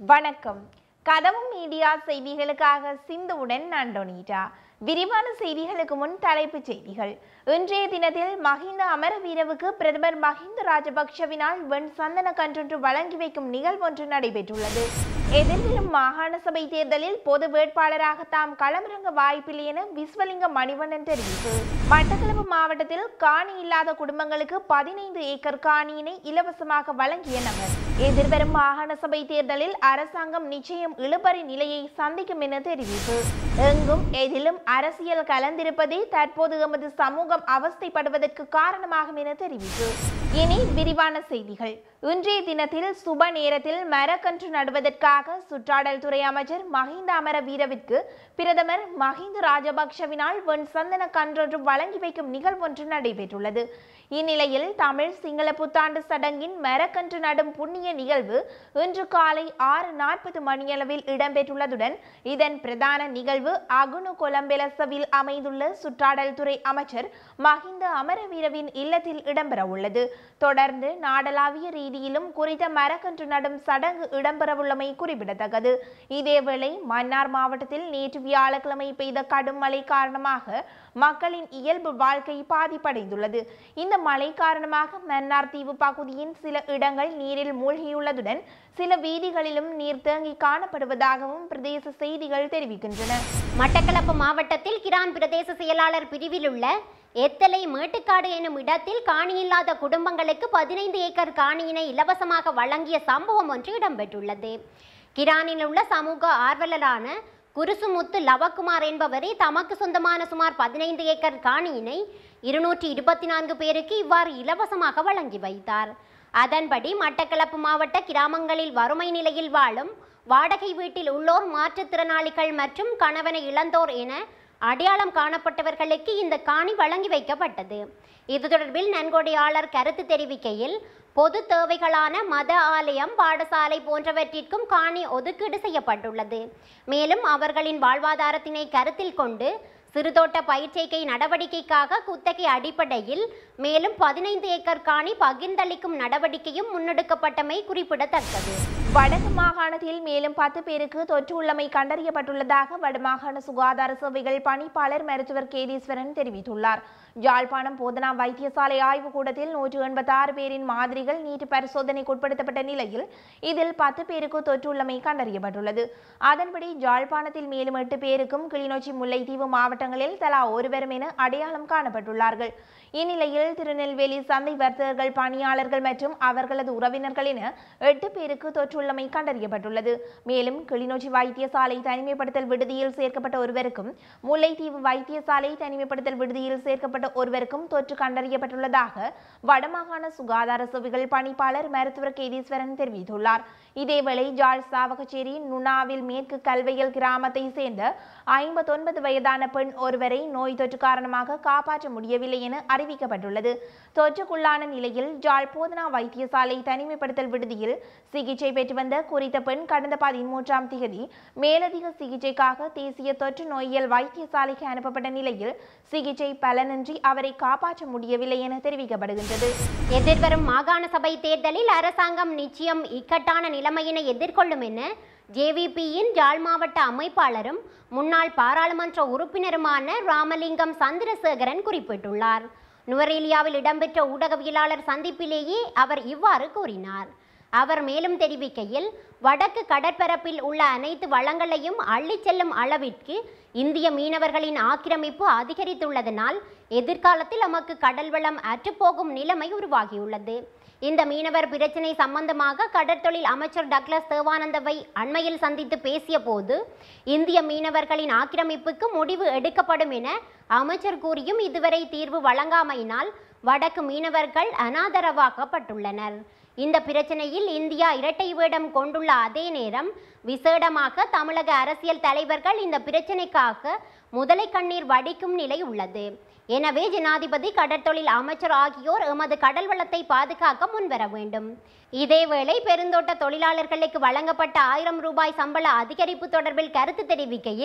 வணக்கம் கதவு மீடியா செய்திகளுக்காக சிந்துவுடன் நான் டொனிட்டா விரிவான செய்திகளுக்கு முன் தலைப்புச் செய்திகள் இன்றைய தினத்தில் மஹிந்த அமரவீரவுக்கு பிரதமர் மஹிந்த ராஜபக்ஷவினால் வெண் சந்தன கன்றொன்று வழங்கி வைக்கும் நிகழ்வொன்று நடைபெற்றுள்ளது எதிர்வரும் மாகாண சபை தேர்தலில் பொது வேட்பாளராக தாம் களமிறங்க வாய்ப்பில்லை என விஸ்வலிங்க மணிவண்ணன் தெரிவிப்பு மட்டக்களப்பு மாவட்டத்தில் காணி இல்லாத குடும்பங்களுக்கு பதினைந்து ஏக்கர் காணியினை இலவசமாக வழங்கிய நபர் எதிர்வரும் மாகாண சபை தேர்தலில் அரசாங்கம் நிச்சயம் இழுபறி நிலையை சந்திக்கும் என தெரிவிப்பு எங்கும் எதிலும் அரசியல் கலந்திருப்பதே தற்போது எமது சமூகம் அவஸ்தைப்படுவதற்கு காரணமாகும் என தெரிவிப்பு இனி விரிவான செய்திகள் இன்றைய தினத்தில் சுப நேரத்தில் மரக்கன்று நடுவதற்காக சுற்றாடல் துறை அமைச்சர் மஹிந்த அமரவீரவிற்கு பிரதமர் மஹிந்த ராஜபக்ஷவினால் வெண் சந்தன கன்றொன்று வழங்கி வைக்கும் நிகழ்வொன்று நடைபெற்றுள்ளது இந்நிலையில் தமிழ் சிங்கள புத்தாண்டு சடங்கின் மரக்கன்று நடும் புண்ணிய நிகழ்வு இன்று காலை ஆறு நாற்பது மணியளவில் இடம்பெற்றுள்ளதுடன் இதன் பிரதான நிகழ்வு அகுனு கொலம்பெலசவில் அமைந்துள்ள சுற்றாடல் துறை அமைச்சர் மஹிந்த அமரவீரவின் இல்லத்தில் இடம்பெற உள்ளது தொடர்ந்து நாடளாவிய ரீதியிலும் குறித்த மரக்கன்று நடும் சடங்கு இடம்பெறவுள்ளமை குறிப்பிடத்தக்கது இதேவேளை மன்னார் மாவட்டத்தில் நேற்று வியாழக்கிழமை பெய்த கடும் மழை காரணமாக மக்களின் இயல்பு வாழ்க்கை பாதிப்படைந்துள்ளது இந்த மழை காரணமாக மன்னார் தீவு பகுதியின் சில இடங்கள் நீரில் மூழ்கியுள்ளதுடன் சில வீதிகளிலும் நீர் தேங்கி காணப்படுவதாகவும் பிரதேச செய்திகள் தெரிவிக்கின்றன மட்டக்களப்பு மாவட்டத்தில் கிரான் பிரதேச செயலாளர் பிரிவில் உள்ள எத்தலை மேட்டுக்காடு எனும் இடத்தில் காணியில்லாத குடும்பங்களுக்கு பதினைந்து ஏக்கர் காணியினை இலவசமாக வழங்கிய சம்பவம் ஒன்று இடம்பெற்றுள்ளது கிரானில் உள்ள சமூக ஆர்வலரான குருசுமுத்து லவக்குமார் என்பவரே தமக்கு சொந்தமான சுமார் பதினைந்து ஏக்கர் காணியினை இருநூற்றி இருபத்தி நான்கு பேருக்கு இவ்வாறு இலவசமாக வழங்கி வைத்தார் அதன்படி மட்டக்களப்பு மாவட்ட கிராமங்களில் வறுமை நிலையில் வாழும் வாடகை வீட்டில் உள்ளோர் மாற்றுத்திறனாளிகள் மற்றும் கணவனை இழந்தோர் என அடையாளம் காணப்பட்டவர்களுக்கு இந்த காணி வழங்கி வைக்கப்பட்டது இது தொடர்பில் நன்கொடையாளர் கருத்து தெரிவிக்கையில் பொது தேவைகளான மத ஆலயம் பாடசாலை போன்றவற்றிற்கும் காணி ஒதுக்கீடு செய்யப்பட்டுள்ளது மேலும் அவர்களின் வாழ்வாதாரத்தினை கருத்தில் கொண்டு சிறுதோட்ட பயிர்ச்சேர்க்கை நடவடிக்கைக்காக குத்தகை அடிப்படையில் மேலும் பதினைந்து ஏக்கர் காணி பகிர்ந்தளிக்கும் நடவடிக்கையும் முன்னெடுக்கப்பட்டமை குறிப்பிடத்தக்கது வடக்கு மாகாணத்தில் மேலும் பத்து பேருக்கு தொற்று உள்ளமை கண்டறியப்பட்டுள்ளதாக வடமாகாண சுகாதார சேவைகள் பணிப்பாளர் மருத்துவர் கேதீஸ்வரன் தெரிவித்துள்ளார் யாழ்ப்பாணம் போதனா வைத்தியசாலை ஆய்வுக்கூடத்தில் நூற்று எண்பத்தி ஆறு பேரின் மாதிரிகள் நீட்டு பரிசோதனைக்கு உட்படுத்தப்பட்ட நிலையில் இதில் பத்து பேருக்கு தொற்று உள்ளமை கண்டறியப்பட்டுள்ளது அதன்படி யாழ்ப்பாணத்தில் மேலும் எட்டு பேருக்கும் கிளிநொச்சி முல்லைத்தீவு மாவட்டங்களில் தலா ஒருவரும் என அடையாளம் காணப்பட்டுள்ளார்கள் இந்நிலையில் திருநெல்வேலி சந்தை வர்த்தகர்கள் பணியாளர்கள் மற்றும் அவர்களது உறவினர்கள் என எட்டு பேருக்கு தொற்றுள்ளமை கண்டறியப்பட்டுள்ளது மேலும் கிளிநொச்சி வைத்தியசாலை தனிமைப்படுத்தல் விடுதியில் சேர்க்கப்பட்ட ஒருவருக்கும் முல்லைத்தீவு வைத்தியசாலை தனிமைப்படுத்தல் விடுதியில் சேர்க்கப்பட்ட ஒருவருக்கும் தொற்று கண்டறியப்பட்டுள்ளதாக வடமாகாண சுகாதார சேவைகள் பணிப்பாளர் மருத்துவர் கேதீஸ்வரன் தெரிவித்துள்ளார் இதேவேளை ஜாழ் சாவகச்சேரி நுணாவில் மேற்கு கல்வையல் கிராமத்தை சேர்ந்த ஐம்பத்தொன்பது வயதான பெண் ஒருவரை நோய் தொற்று காரணமாக காப்பாற்ற முடியவில்லை என அறிவிக்கப்பட்டுள்ளது தொற்றுக்குள்ளான நிலையில் ஜாழ் போதனா வைத்தியசாலை தனிமைப்படுத்தல் விடுதியில் சிகிச்சை பெற்று வந்த குறித்த பெண் கடந்த பதிமூன்றாம் தேதி மேலதிக சிகிச்சைக்காக தேசிய தொற்று நோயியல் வைத்தியசாலைக்கு அனுப்பப்பட்ட நிலையில் சிகிச்சை பலனின்றி அவரை காப்பாற்ற முடியவில்லை என தெரிவிக்கப்படுகின்றது எதிர்வரும் மாகாண சபை தேர்தலில் அரசாங்கம் நிச்சயம் இக்கட்டான நிலைமையினை எதிர்கொள்ளும் என ஜேவிபியின் யாழ் மாவட்ட அமைப்பாளரும் முன்னாள் பாராளுமன்ற உறுப்பினருமான ராமலிங்கம் சந்திரசேகரன் குறிப்பிட்டுள்ளார் நுவரேலியாவில் இடம்பெற்ற ஊடகவியலாளர் சந்திப்பிலேயே அவர் இவ்வாறு கூறினார் அவர் மேலும் தெரிவிக்கையில் வடக்கு கடற்பரப்பில் உள்ள அனைத்து வளங்களையும் அள்ளிச் செல்லும் அளவிற்கு இந்திய மீனவர்களின் ஆக்கிரமிப்பு அதிகரித்துள்ளதனால் எதிர்காலத்தில் நமக்கு கடல் வளம் அற்றுப்போகும் நிலைமை உருவாகியுள்ளது இந்த மீனவர் பிரச்சினை சம்பந்தமாக கடற்தொழில் அமைச்சர் டக்ளஸ் தேவானந்தவை அண்மையில் சந்தித்து பேசிய போது இந்திய மீனவர்களின் ஆக்கிரமிப்புக்கு முடிவு எடுக்கப்படும் என அமைச்சர் கூறியும் இதுவரை தீர்வு வழங்காமையினால் வடக்கு மீனவர்கள் அனாதரவாக்கப்பட்டுள்ளனர் இந்த பிரச்சனையில் இந்தியா இரட்டை வேடம் கொண்டுள்ள அதே நேரம் விசேடமாக தமிழக அரசியல் தலைவர்கள் இந்த பிரச்சனைக்காக முதலை கண்ணீர் வடிக்கும் நிலை உள்ளது எனவே ஜனாதிபதி கடற்தொழில் அமைச்சர் ஆகியோர் எமது கடல் வளத்தை பாதுகாக்க முன்வர வேண்டும் இதேவேளை பெருந்தோட்ட தொழிலாளர்களுக்கு வழங்கப்பட்ட ஆயிரம் ரூபாய் சம்பள அதிகரிப்பு தொடர்பில் கருத்து தெரிவிக்கையில்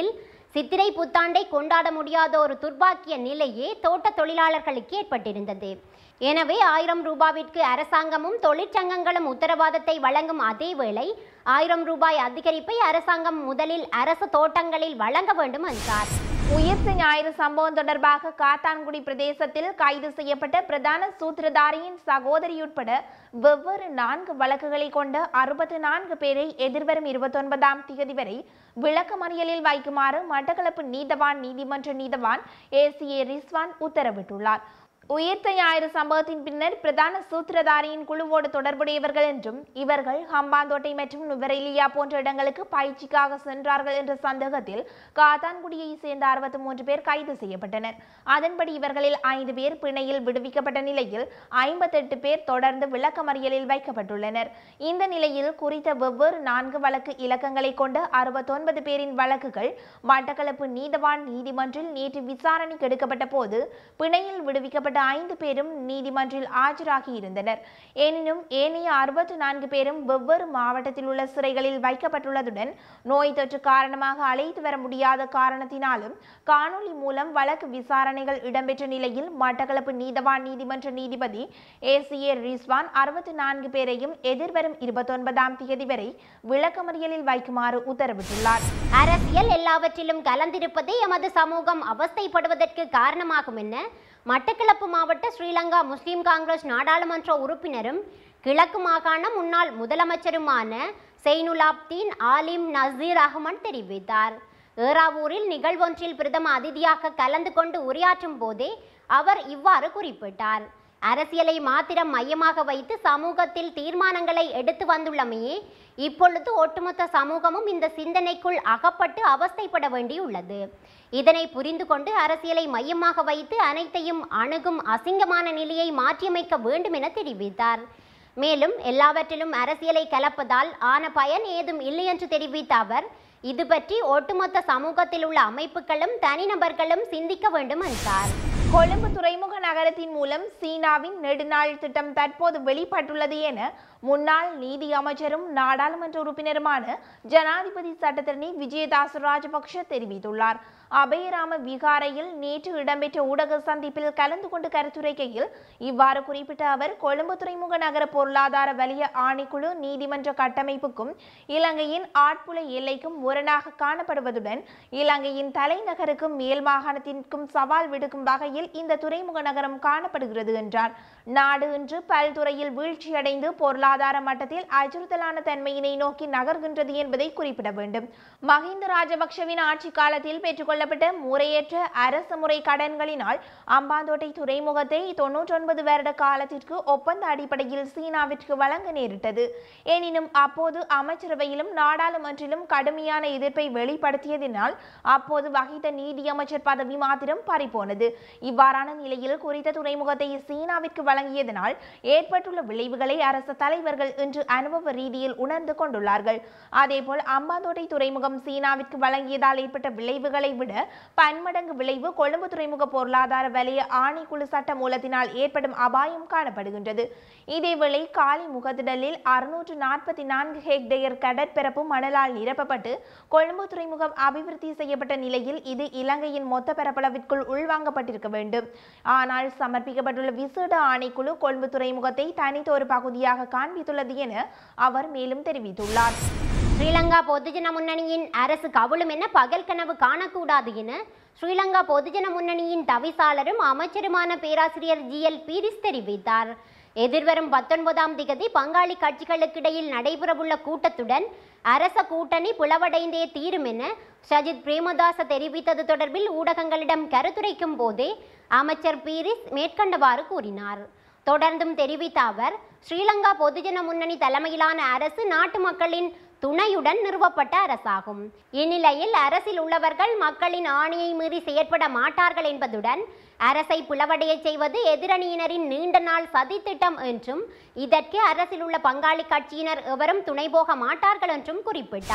சித்திரை புத்தாண்டை கொண்டாட முடியாத ஒரு துர்பாக்கிய நிலையே தோட்ட தொழிலாளர்களுக்கு ஏற்பட்டிருந்தது எனவே ஆயிரம் ரூபாவிற்கு அரசாங்கமும் தொழிற்சங்கங்களும் உத்தரவாதத்தை வழங்கும் அதேவேளை ஆயிரம் ரூபாய் அதிகரிப்பை அரசாங்கம் முதலில் அரசு தோட்டங்களில் வழங்க வேண்டும் என்றார் உயிர்த்த ஞாயிறு சம்பவம் தொடர்பாக காத்தான்குடி பிரதேசத்தில் கைது செய்யப்பட்ட பிரதான சூத்திரதாரியின் சகோதரி உட்பட வெவ்வேறு நான்கு வழக்குகளை கொண்ட அறுபத்து நான்கு பேரை எதிர்வரும் இருபத்தொன்பதாம் தேதி வரை விளக்கமறியலில் வைக்குமாறு மட்டக்களப்பு நீதவான் நீதிமன்ற நீதவான் ஏசிஏ ரிஸ்வான் உத்தரவிட்டுள்ளார் உயிர்த்த ஞாயிறு சம்பவத்தின் பின்னர் பிரதான சூத்திரதாரியின் குழுவோடு தொடர்புடையவர்கள் என்றும் இவர்கள் ஹம்பாந்தோட்டை மற்றும் நுவரெலியா போன்ற இடங்களுக்கு பயிற்சிக்காக சென்றார்கள் என்ற சந்தேகத்தில் காத்தான்குடியை சேர்ந்த அறுபத்தி மூன்று பேர் கைது செய்யப்பட்டனர் அதன்படி இவர்களில் ஐந்து பேர் பிணையில் விடுவிக்கப்பட்ட நிலையில் ஐம்பத்தெட்டு பேர் தொடர்ந்து விளக்கமறியலில் வைக்கப்பட்டுள்ளனர் இந்த நிலையில் குறித்த வெவ்வேறு நான்கு வழக்கு இலக்கங்களை கொண்ட அறுபத்தொன்பது பேரின் வழக்குகள் மட்டக்களப்பு நீதவான் நீதிமன்றில் நேற்று விசாரணைக்கு எடுக்கப்பட்ட போது பிணையில் விடுவிக்கப்பட்ட ஐந்து பேரும் நீதிமன்றில் ஆஜராகி இருந்தனர் எனினும் ஏனைய அறுபத்தி நான்கு பேரும் வெவ்வேறு மாவட்டத்தில் உள்ள சிறைகளில் வைக்கப்பட்டுள்ளதுடன் நோய் தொற்று காரணமாக அழைத்து வர முடியாத காரணத்தினாலும் காணொளி மூலம் வழக்கு விசாரணைகள் இடம்பெற்ற நிலையில் மட்டக்களப்பு நீதவான் நீதிமன்ற நீதிபதி ஏசிஏ ரிஸ்வான் அறுபத்தி நான்கு பேரையும் எதிர்வரும் இருபத்தொன்பதாம் தேதி வரை விளக்கமறியலில் வைக்குமாறு உத்தரவிட்டுள்ளார் அரசியல் எல்லாவற்றிலும் கலந்திருப்பதே எமது சமூகம் அவஸ்தைப்படுவதற்கு காரணமாகும் என மட்டக்களப்பு மாவட்ட ஸ்ரீலங்கா முஸ்லிம் காங்கிரஸ் நாடாளுமன்ற உறுப்பினரும் கிழக்கு மாகாண முன்னாள் முதலமைச்சருமான செய்னுலாப்தீன் ஆலிம் நசீர் அகமன் தெரிவித்தார் ஏறாவூரில் நிகழ்வொன்றில் பிரதம அதிதியாக கலந்து கொண்டு உரையாற்றும் போதே அவர் இவ்வாறு குறிப்பிட்டார் அரசியலை மாத்திரம் மையமாக வைத்து சமூகத்தில் தீர்மானங்களை எடுத்து வந்துள்ளமையே இப்பொழுது ஒட்டுமொத்த சமூகமும் இந்த சிந்தனைக்குள் அகப்பட்டு அவஸ்தைப்பட வேண்டியுள்ளது இதனை புரிந்து கொண்டு அரசியலை மையமாக வைத்து அனைத்தையும் அணுகும் அசிங்கமான நிலையை மாற்றியமைக்க வேண்டும் என தெரிவித்தார் மேலும் எல்லாவற்றிலும் அரசியலை கலப்பதால் ஆன பயன் ஏதும் இல்லை என்று தெரிவித்த அவர் இது பற்றி ஒட்டுமொத்த சமூகத்தில் உள்ள அமைப்புகளும் தனிநபர்களும் சிந்திக்க வேண்டும் என்றார் கொழும்பு துறைமுக நகரத்தின் மூலம் சீனாவின் நெடுநாள் திட்டம் தற்போது வெளிப்பட்டுள்ளது என முன்னாள் நீதி அமைச்சரும் நாடாளுமன்ற உறுப்பினருமான ஜனாதிபதி சட்டத்தரணி விஜயதாச ராஜபக்ஷ தெரிவித்துள்ளார் அபயராம விகாரையில் நேற்று இடம்பெற்ற ஊடக சந்திப்பில் கலந்து கொண்டு கருத்துரைக்கையில் இவ்வாறு குறிப்பிட்ட அவர் கொழும்பு துறைமுக நகர பொருளாதார வலிய ஆணைக்குழு நீதிமன்ற கட்டமைப்புக்கும் இலங்கையின் ஆட்புல எல்லைக்கும் முரணாக காணப்படுவதுடன் இலங்கையின் தலைநகருக்கும் மேல் மாகாணத்திற்கும் சவால் விடுக்கும் வகையில் இந்த துறைமுக நகரம் காணப்படுகிறது என்றார் நாடு இன்று பல்துறையில் வீழ்ச்சியடைந்து பொருளாதார மட்டத்தில் அச்சுறுத்தலான தன்மையினை நோக்கி நகர்கின்றது என்பதை குறிப்பிட வேண்டும் மஹிந்த ராஜபக்ஷவின் ஆட்சி காலத்தில் பெற்றுக்கொள்ளப்பட்ட முறையற்ற அரசு முறை கடன்களினால் அம்பாந்தோட்டை துறைமுகத்தை தொன்னூற்றொன்பது வருட காலத்திற்கு ஒப்பந்த அடிப்படையில் சீனாவிற்கு வழங்க நேரிட்டது எனினும் அப்போது அமைச்சரவையிலும் நாடாளுமன்றிலும் கடுமையான எதிர்ப்பை வெளிப்படுத்தியதினால் அப்போது வகித்த நீதியமைச்சர் பதவி மாத்திரம் பறிபோனது இவ்வாறான நிலையில் குறித்த துறைமுகத்தை சீனாவிற்கு வழங்கியதனால் ஏற்பட்டுள்ள விளைவுகளை அரசு தலைவர்கள் இன்று அனுபவ ரீதியில் உணர்ந்து கொண்டுள்ளார்கள் அதேபோல் அம்பாந்தோட்டை துறைமுகம் சீனாவிற்கு வழங்கியதால் ஏற்பட்ட விளைவுகளை விட பன்மடங்கு விளைவு கொழும்பு துறைமுக பொருளாதார வலய ஆணைக்குழு சட்ட மூலத்தினால் ஏற்படும் அபாயம் காணப்படுகின்றது இதேவேளை காலி முகத்திடலில் அறுநூற்று நாற்பத்தி நான்கு ஹெக்டேயர் கடற்பரப்பு மணலால் நிரப்பப்பட்டு கொழும்பு துறைமுகம் அபிவிருத்தி செய்யப்பட்ட நிலையில் இது இலங்கையின் மொத்த பரப்பளவிற்குள் உள்வாங்கப்பட்டிருக்க வேண்டும் ஆனால் சமர்ப்பிக்கப்பட்டுள்ள விசேட ஆணைக்குழு கொழும்பு துறைமுகத்தை தனித்த ஒரு பகுதியாக காண்பித்துள்ளது என அவர் மேலும் தெரிவித்துள்ளார் ஸ்ரீலங்கா பொதுஜன முன்னணியின் அரசு கவுளும் என பகல் கனவு காணக்கூடாது என ஸ்ரீலங்கா பொதுஜன முன்னணியின் தவிசாளரும் அமைச்சருமான பேராசிரியர் ஜி எல் பீரிஸ் தெரிவித்தார் எதிர்வரும் பத்தொன்பதாம் திகதி பங்காளி கட்சிகளுக்கிடையில் நடைபெறவுள்ள கூட்டத்துடன் அரச கூட்டணி பிளவடைந்தே தீரும் என சஜித் பிரேமதாச தெரிவித்தது தொடர்பில் ஊடகங்களிடம் கருத்துரைக்கும் போதே அமைச்சர் பீரிஸ் மேற்கண்டவாறு கூறினார் தொடர்ந்தும் தெரிவித்த அவர் ஸ்ரீலங்கா பொதுஜன முன்னணி தலைமையிலான அரசு நாட்டு மக்களின் துணையுடன் நிறுவப்பட்ட அரசாகும் இந்நிலையில் அரசில் உள்ளவர்கள் மக்களின் ஆணையை மீறி செயற்பட மாட்டார்கள் என்பதுடன் அரசை பிளவடைய செய்வது எதிரணியினரின் நீண்ட நாள் சதித்திட்டம் என்றும் இதற்கு அரசில் உள்ள பங்காளி கட்சியினர் எவரும் துணை போக மாட்டார்கள் என்றும் குறிப்பிட்டார்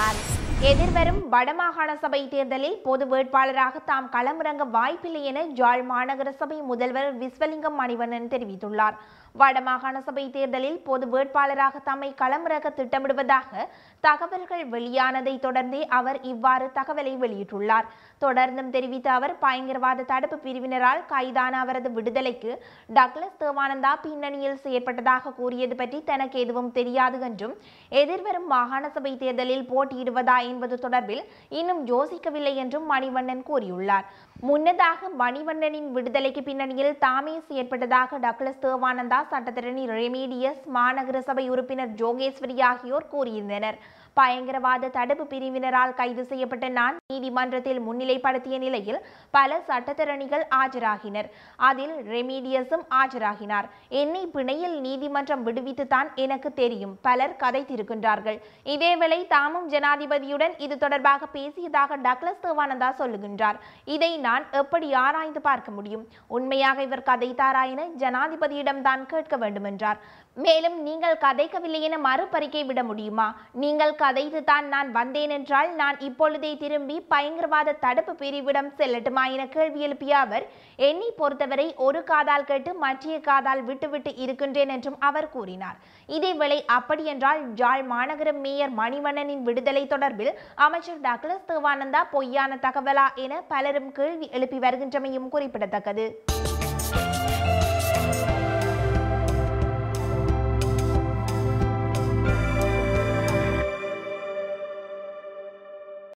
எதிர்வரும் வடமாகாண சபை தேர்தலில் பொது வேட்பாளராக தாம் களமிறங்க வாய்ப்பில்லை என ஜாழ் மாநகர சபை முதல்வர் விஸ்வலிங்கம் மணிவண்ணன் தெரிவித்துள்ளார் வடமாகாண சபை தேர்தலில் பொது வேட்பாளராக தம்மை களமிறக்க திட்டமிடுவதாக தகவல்கள் வெளியானதை தொடர்ந்தே அவர் இவ்வாறு தகவலை வெளியிட்டுள்ளார் தொடர்ந்தும் தெரிவித்த அவர் பயங்கரவாத தடுப்பு பிரிவினரால் கைதான அவரது விடுதலைக்கு டக்ளஸ் தேவானந்தா பின்னணியில் செயற்பட்டதாக கூறியது பற்றி தனக்கு எதுவும் தெரியாது என்றும் எதிர்வரும் மாகாண சபை தேர்தலில் போட்டியிடுவதா என்பது தொடர்பில் இன்னும் யோசிக்கவில்லை என்றும் மணிவண்ணன் கூறியுள்ளார் முன்னதாக மணிவண்ணனின் விடுதலைக்கு பின்னணியில் தாமே செயற்பட்டதாக டக்ளஸ் தேவானந்தா சட்டத்தரணி ரெமீடியஸ் மாநகர சபை உறுப்பினர் ஜோகேஸ்வரி ஆகியோர் கூறியிருந்தனர் பயங்கரவாத தடுப்பு பிரிவினரால் கைது செய்யப்பட்ட நான் நீதிமன்றத்தில் முன்னிலைப்படுத்திய நிலையில் பல சட்டத்தரணிகள் ஆஜராகினர் அதில் ரெமீடியஸும் ஆஜராகினார் என்னை பிணையில் நீதிமன்றம் விடுவித்துத்தான் எனக்கு தெரியும் பலர் கதைத்திருக்கின்றார்கள் இதேவேளை தாமும் ஜனாதிபதியுடன் இது தொடர்பாக பேசியதாக டக்ளஸ் தேவானந்தா சொல்லுகின்றார் இதை நான் எப்படி ஆராய்ந்து பார்க்க முடியும் உண்மையாக இவர் கதைத்தாரா என ஜனாதிபதியிடம் தான் கேட்க வேண்டும் என்றார் மேலும் நீங்கள் கதைக்கவில்லை என மறுபறிக்கை விட முடியுமா நீங்கள் கதைத்து தான் நான் வந்தேன் என்றால் நான் இப்பொழுதே திரும்பி பயங்கரவாத தடுப்பு பிரிவிடம் செல்லட்டுமா என கேள்வி எழுப்பிய அவர் என்னை பொறுத்தவரை ஒரு காதால் கேட்டு மற்றைய காதால் விட்டுவிட்டு இருக்கின்றேன் என்றும் அவர் கூறினார் இதேவேளை அப்படியென்றால் ஜாழ் மாநகர மேயர் மணிவண்ணனின் விடுதலை தொடர்பில் அமைச்சர் டக்ளஸ் தேவானந்தா பொய்யான தகவலா என பலரும் கேள்வி எழுப்பி வருகின்றமையும் குறிப்பிடத்தக்கது